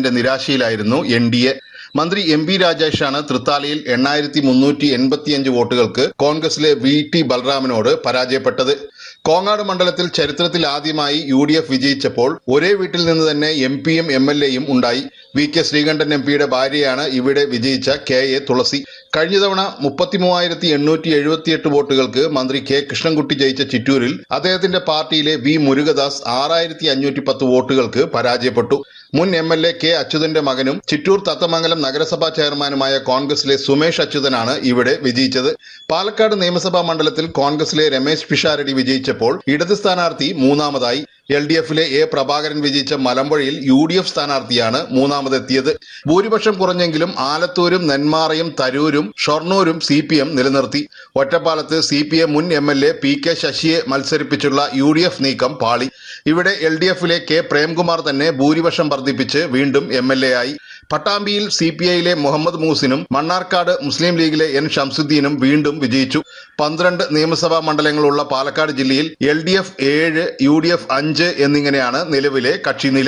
കിട്ടാത്തതിന്റെ നിരാശയിലായിരുന്നു N D A മന്ത്രി M P രാജേഷാണ് തൃത്താലയിൽ എണ്ണായിരത്തി മുന്നൂറ്റി എൺപത്തിയഞ്ച് വോട്ടുകൾക്ക് കോൺഗ്രസിലെ വി ടി ബൽറാമിനോട് പരാജയപ്പെട്ടത് കോങ്ങാട് മണ്ഡലത്തിൽ ചരിത്രത്തിൽ ആദ്യമായി യു ഡി എഫ് വിജയിച്ചപ്പോൾ ഒരേ വീട്ടിൽ നിന്ന് തന്നെ എം പിയും എം എൽ എയും ഉണ്ടായി വി കെ ശ്രീകണ്ഠൻ എം പിയുടെ ഭാര്യയാണ് ഇവിടെ വിജയിച്ച കെ എ തുളസി കഴിഞ്ഞ തവണ മുപ്പത്തി മൂവായിരത്തി എണ്ണൂറ്റി എഴുപത്തിയെട്ട് വോട്ടുകൾക്ക് മന്ത്രി കെ കൃഷ്ണൻകുട്ടി ജയിച്ച ചിറ്റൂരിൽ അദ്ദേഹത്തിന്റെ പാർട്ടിയിലെ വി മുരുകദാസ് ആറായിരത്തി അഞ്ഞൂറ്റി പത്ത് വോട്ടുകൾക്ക് പരാജയപ്പെട്ടു മുൻ എം എൽ എ കെ അച്യുതന്റെ മകനും ചിറ്റൂർ തത്തമംഗലം നഗരസഭാ ചെയർമാനുമായ കോൺഗ്രസിലെ സുമേഷ് അച്യുതനാണ് ഇവിടെ വിജയിച്ചത് പാലക്കാട് നിയമസഭാ മണ്ഡലത്തിൽ കോൺഗ്രസിലെ രമേശ് പിഷാരടി വിജയിച്ചപ്പോൾ ഇടത് സ്ഥാനാർത്ഥി മൂന്നാമതായി എൽ ഡി എഫിലെ എ പ്രഭാകരൻ വിജയിച്ച മലമ്പുഴയിൽ യു ഡി എഫ് സ്ഥാനാർത്ഥിയാണ് മൂന്നാമതെത്തിയത് ഭൂരിപക്ഷം കുറഞ്ഞെങ്കിലും ആലത്തൂരും നെന്മാറയും തരൂരും ഷൊർണൂരും സി പി എം നിലനിർത്തി ഒറ്റപ്പാലത്ത് സി പി എം മുൻ M L A P K ശശിയെ മത്സരിപ്പിച്ചുള്ള യു ഡി എഫ് നീക്കം പാളി ഇവിടെ എൽ ഡി എഫിലെ കെ പ്രേംകുമാർ തന്നെ ഭൂരിപക്ഷം വർദ്ധിപ്പിച്ച് വീണ്ടും എം എൽ എ ആയി പട്ടാമ്പിയിൽ സി പി ഐയിലെ മുഹമ്മദ് മൂസിനും മണ്ണാർക്കാട് മുസ്ലിം ലീഗിലെ എൻ ഷംസുദ്ദീനും വീണ്ടും വിജയിച്ചു പന്ത്രണ്ട് നിയമസഭാ മണ്ഡലങ്ങളുള്ള പാലക്കാട് ജില്ലയിൽ എൽ ഡി എഫ് ഏഴ് യു ഡി എഫ് അഞ്ച് എന്നിങ്ങനെയാണ് നിലവിലെ കക്ഷിനില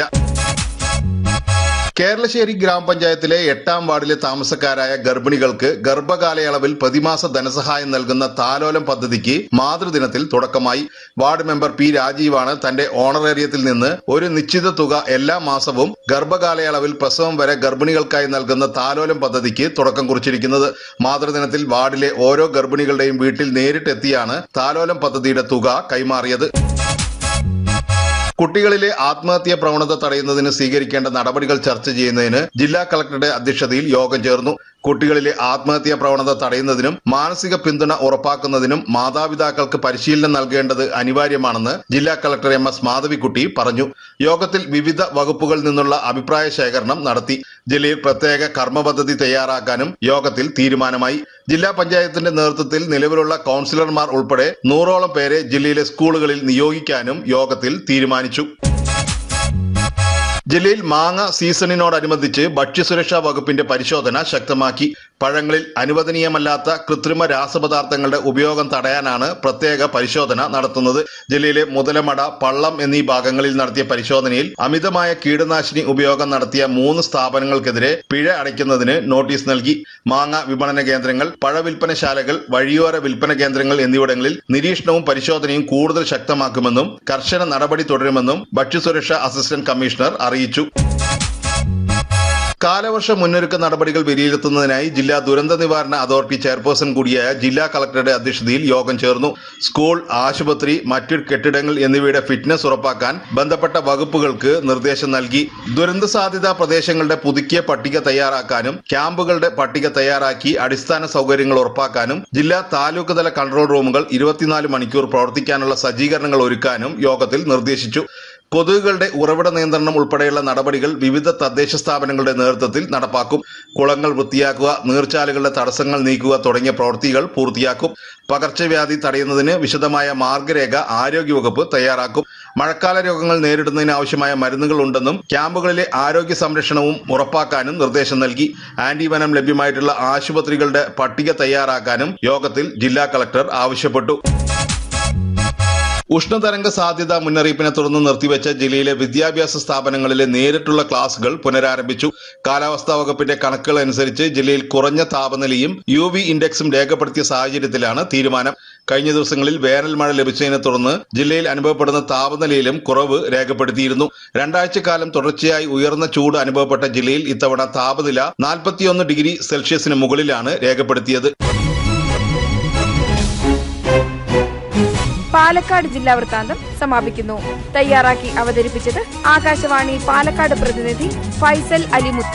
കേരളശ്ശേരി ഗ്രാമപഞ്ചായത്തിലെ എട്ടാം വാർഡിലെ താമസക്കാരായ ഗർഭിണികൾക്ക് ഗർഭകാലയളവിൽ പ്രതിമാസ ധനസഹായം നൽകുന്ന താലോലം പദ്ധതിക്ക് മാതൃദിനത്തിൽ തുടക്കമായി വാർഡ് മെമ്പർ പി രാജീവാണ് തന്റെ ഓണറേറിയത്തിൽ നിന്ന് ഒരു നിശ്ചിത തുക എല്ലാ മാസവും ഗർഭകാലയളവിൽ പ്രസവം വരെ ഗർഭിണികൾക്കായി നൽകുന്ന താലോലം പദ്ധതിക്ക് തുടക്കം കുറിച്ചിരിക്കുന്നത് മാതൃദിനത്തിൽ വാർഡിലെ ഓരോ ഗർഭിണികളുടെയും വീട്ടിൽ നേരിട്ടെത്തിയാണ് താലോലം പദ്ധതിയുടെ തുക കൈമാറിയത് കുട്ടികളിലെ ആത്മഹത്യാ പ്രവണത തടയുന്നതിന് സ്വീകരിക്കേണ്ട നടപടികൾ ചർച്ച ചെയ്യുന്നതിന് ജില്ലാ കളക്ടറുടെ അധ്യക്ഷതയിൽ യോഗം ചേർന്നു കുട്ടികളിലെ ആത്മഹത്യാ പ്രവണത തടയുന്നതിനും മാനസിക പിന്തുണ ഉറപ്പാക്കുന്നതിനും മാതാപിതാക്കൾക്ക് പരിശീലനം നൽകേണ്ടത് അനിവാര്യമാണെന്ന് ജില്ലാ കളക്ടർ എം എസ് മാധവിക്കുട്ടി പറഞ്ഞു യോഗത്തിൽ വിവിധ വകുപ്പുകളിൽ നിന്നുള്ള അഭിപ്രായ ശേഖരണം നടത്തി ജില്ലയിൽ പ്രത്യേക കർമ്മ പദ്ധതി തയ്യാറാക്കാനും യോഗത്തിൽ തീരുമാനമായി ജില്ലാ പഞ്ചായത്തിന്റെ നേതൃത്വത്തിൽ നിലവിലുള്ള കൌൺസിലർമാർ ഉൾപ്പെടെ നൂറോളം പേരെ ജില്ലയിലെ സ്കൂളുകളിൽ നിയോഗിക്കാനും യോഗത്തിൽ തീരുമാനിച്ചു ജില്ലയിൽ മാങ്ങ സീസണിനോടനുബന്ധിച്ച് ഭക്ഷ്യസുരക്ഷാ വകുപ്പിന്റെ പരിശോധന ശക്തമാക്കി പഴങ്ങളിൽ അനുവദനീയമല്ലാത്ത കൃത്രിമ രാസപദാർത്ഥങ്ങളുടെ ഉപയോഗം തടയാനാണ് പ്രത്യേക പരിശോധന നടത്തുന്നത് ജില്ലയിലെ മുതലമട പള്ളം എന്നീ ഭാഗങ്ങളിൽ നടത്തിയ പരിശോധനയിൽ അമിതമായ കീടനാശിനി ഉപയോഗം നടത്തിയ മൂന്ന് സ്ഥാപനങ്ങൾക്കെതിരെ പിഴ അടയ്ക്കുന്നതിന് നോട്ടീസ് നൽകി മാങ്ങ വിപണന കേന്ദ്രങ്ങൾ പഴവിൽപ്പനശാലകൾ വഴിയോര വിൽപ്പന കേന്ദ്രങ്ങൾ എന്നിവിടങ്ങളിൽ നിരീക്ഷണവും പരിശോധനയും കൂടുതൽ ശക്തമാക്കുമെന്നും കർശന നടപടി തുടരുമെന്നും ഭക്ഷ്യസുരക്ഷാ അസിസ്റ്റന്റ് കമ്മീഷണർ അറിയിച്ചു കാലവർഷ മുന്നൊരുക്ക നടപടികൾ വിലയിരുത്തുന്നതിനായി ജില്ലാ ദുരന്ത നിവാരണ അതോറിറ്റി ചെയർപേഴ്സൺ കൂടിയായ ജില്ലാ കളക്ടറുടെ അധ്യക്ഷതയിൽ യോഗം ചേർന്നു സ്കൂൾ ആശുപത്രി മറ്റു കെട്ടിടങ്ങൾ എന്നിവയുടെ ഫിറ്റ്നസ് ഉറപ്പാക്കാൻ ബന്ധപ്പെട്ട വകുപ്പുകൾക്ക് നിർദ്ദേശം നൽകി ദുരന്ത സാധ്യതാ പ്രദേശങ്ങളുടെ പുതുക്കിയ പട്ടിക തയ്യാറാക്കാനും ക്യാമ്പുകളുടെ പട്ടിക തയ്യാറാക്കി അടിസ്ഥാന സൗകര്യങ്ങൾ ഉറപ്പാക്കാനും ജില്ലാ താലൂക്ക് തല കൺട്രോൾ റൂമുകൾ ഇരുപത്തിനാല് മണിക്കൂർ പ്രവർത്തിക്കാനുള്ള സജ്ജീകരണങ്ങൾ ഒരുക്കാനും യോഗത്തിൽ നിർദ്ദേശിച്ചു കൊതുകുകളുടെ ഉറവിട നിയന്ത്രണം ഉൾപ്പെടെയുള്ള നടപടികൾ വിവിധ തദ്ദേശ സ്ഥാപനങ്ങളുടെ നേതൃത്വത്തിൽ നടപ്പാക്കും കുളങ്ങൾ വൃത്തിയാക്കുക നീർച്ചാലുകളുടെ തടസ്സങ്ങൾ നീക്കുക തുടങ്ങിയ പ്രവൃത്തികൾ പൂർത്തിയാക്കും പകർച്ചവ്യാധി തടയുന്നതിന് വിശദമായ മാർഗരേഖ ആരോഗ്യവകുപ്പ് തയ്യാറാക്കും മഴക്കാല രോഗങ്ങൾ നേരിടുന്നതിന് ആവശ്യമായ മരുന്നുകൾ ഉണ്ടെന്നും ക്യാമ്പുകളിലെ ആരോഗ്യ സംരക്ഷണവും ഉറപ്പാക്കാനും നിർദ്ദേശം നൽകി ആന്റിവനം ലഭ്യമായിട്ടുള്ള ആശുപത്രികളുടെ പട്ടിക തയ്യാറാക്കാനും യോഗത്തിൽ ജില്ലാ കളക്ടർ ആവശ്യപ്പെട്ടു ഉഷ്ണതരംഗ സാധ്യത മുന്നറിയിപ്പിനെ തുടർന്ന് നിർത്തിവെച്ച ജില്ലയിലെ വിദ്യാഭ്യാസ സ്ഥാപനങ്ങളിലെ നേരിട്ടുള്ള ക്ലാസുകൾ പുനരാരംഭിച്ചു കാലാവസ്ഥാ വകുപ്പിന്റെ കണക്കുകൾ അനുസരിച്ച് ജില്ലയിൽ കുറഞ്ഞ താപനിലയും യു വി ഇൻഡെക്സും രേഖപ്പെടുത്തിയ സാഹചര്യത്തിലാണ് തീരുമാനം കഴിഞ്ഞ ദിവസങ്ങളിൽ വേനൽ മഴ ലഭിച്ചതിനെ തുടർന്ന് ജില്ലയിൽ അനുഭവപ്പെടുന്ന താപനിലയിലും കുറവ് രേഖപ്പെടുത്തിയിരുന്നു രണ്ടാഴ്ചക്കാലം തുടർച്ചയായി ഉയർന്ന ചൂട് അനുഭവപ്പെട്ട ജില്ലയിൽ ഇത്തവണ താപനില നാൽപ്പത്തിയൊന്ന് ഡിഗ്രി സെൽഷ്യസിന് മുകളിലാണ് രേഖപ്പെടുത്തിയത് പാലക്കാട് ജില്ലാ വൃത്താന്തം സമാപിക്കുന്നു തയ്യാറാക്കി അവതരിപ്പിച്ചത് ആകാശവാണി പാലക്കാട് പ്രതിനിധി ഫൈസൽ അലിമുത്ത്